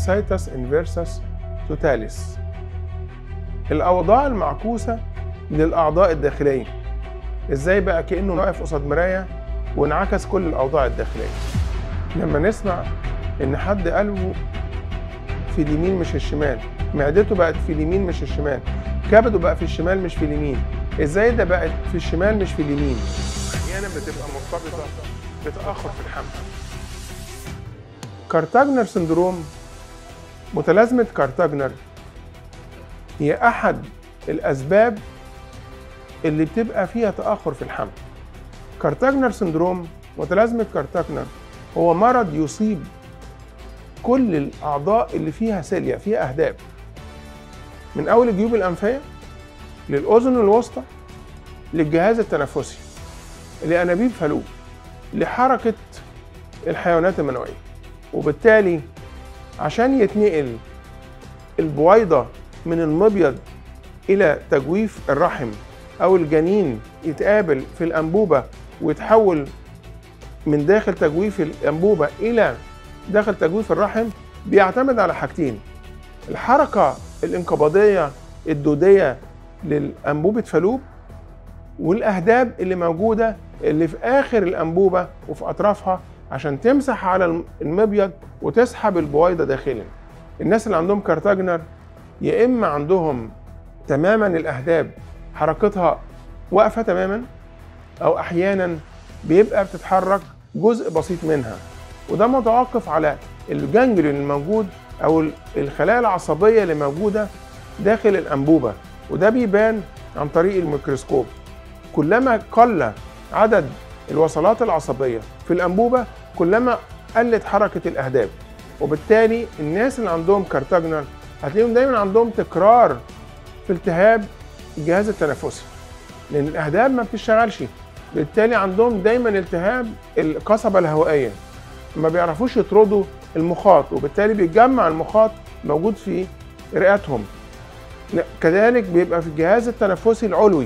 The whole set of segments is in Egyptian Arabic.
اسايتس انفيرسس توتاليس الاوضاع المعكوسه للاعضاء الداخليه ازاي بقى كانه واقف قصاد مرايه وانعكس كل الاوضاع الداخليه لما نسمع ان حد قلبه في اليمين مش الشمال معدته بقت في اليمين مش الشمال كبده بقى في الشمال مش في اليمين ازاي ده بقت في الشمال مش في اليمين احيانا بتبقى مرتبطه بتاخر في الحمل كارتاجنر سندروم متلازمه كارتاجنر هي احد الاسباب اللي بتبقى فيها تاخر في الحمل كارتاجنر سندروم متلازمه كارتاجنر هو مرض يصيب كل الاعضاء اللي فيها سيليا فيها اهداب من اول الجيوب الانفيه للاذن الوسطى للجهاز التنفسي لانابيب فالوب لحركه الحيوانات المنويه وبالتالي عشان يتنقل البويضه من المبيض الى تجويف الرحم او الجنين يتقابل في الانبوبه ويتحول من داخل تجويف الانبوبه الى داخل تجويف الرحم بيعتمد على حاجتين الحركه الانقباضيه الدوديه للانبوبه فالوب والاهداب اللي موجوده اللي في اخر الانبوبه وفي اطرافها عشان تمسح على المبيض وتسحب البويضه داخلا الناس اللي عندهم كارتاجنر يا اما عندهم تماما الاهداب حركتها واقفه تماما او احيانا بيبقى بتتحرك جزء بسيط منها وده متوقف على الجانجليون الموجود او الخلايا العصبيه اللي موجوده داخل الانبوبه وده بيبان عن طريق الميكروسكوب كلما قل عدد الوصلات العصبيه في الانبوبه كلما قلت حركه الاهداب وبالتالي الناس اللي عندهم كارتاجنر هتلاقيهم دايما عندهم تكرار في التهاب الجهاز التنفسي لان الاهداب ما بتشتغلش بالتالي عندهم دايما التهاب القصبه الهوائيه ما بيعرفوش يطردوا المخاط وبالتالي بيتجمع المخاط موجود في رئتهم كذلك بيبقى في الجهاز التنفسي العلوي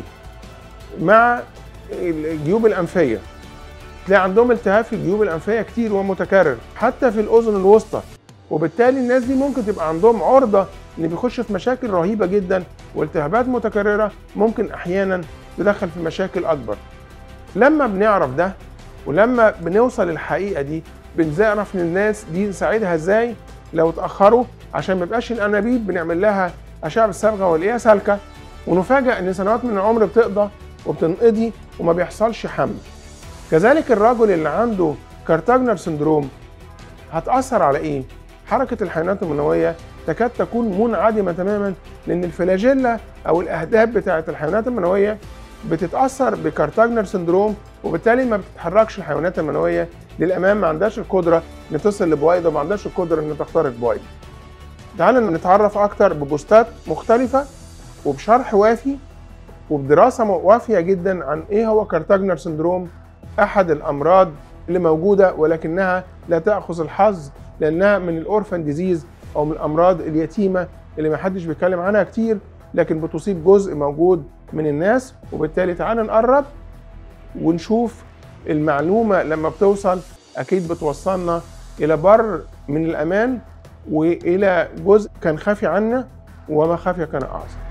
مع الجيوب الانفيه تلاقي عندهم التهاب في الجيوب الانفيه كتير ومتكرر حتى في الاذن الوسطى وبالتالي الناس دي ممكن تبقى عندهم عرضه ان بيخش في مشاكل رهيبه جدا والتهابات متكرره ممكن احيانا تدخل في مشاكل اكبر لما بنعرف ده ولما بنوصل للحقيقه دي بنعرف ان الناس دي نساعدها ازاي لو اتاخروا عشان ما يبقاش الانابيب بنعمل لها اشعه بالصبغه ونلاقيها سالكه ونفاجئ ان سنوات من العمر بتقضى وبتنقضي وما بيحصلش حمل كذلك الرجل اللي عنده كارتاجنر سندروم هتاثر على ايه حركه الحيوانات المنويه تكاد تكون منعدمه تماما لان الفلاجيلا او الاهداب بتاعه الحيوانات المنويه بتتاثر بكارتاجنر سندروم وبالتالي ما بتتحركش الحيوانات المنويه للامام ما عندهاش القدره ان تصل لبويضه ما عندهاش القدره ان تخترق بويضه. تعالوا نتعرف اكتر ببوستات مختلفه وبشرح وافي وبدراسه وافيه جدا عن ايه هو كارتاجنر سندروم احد الامراض اللي موجوده ولكنها لا تاخذ الحظ لانها من الاورفان ديزيز او من الامراض اليتيمه اللي ما حدش بيتكلم عنها كتير لكن بتصيب جزء موجود من الناس وبالتالي تعالى نقرب ونشوف المعلومه لما بتوصل اكيد بتوصلنا الى بر من الامان والى جزء كان خافي عنا وما خافي كان اعظم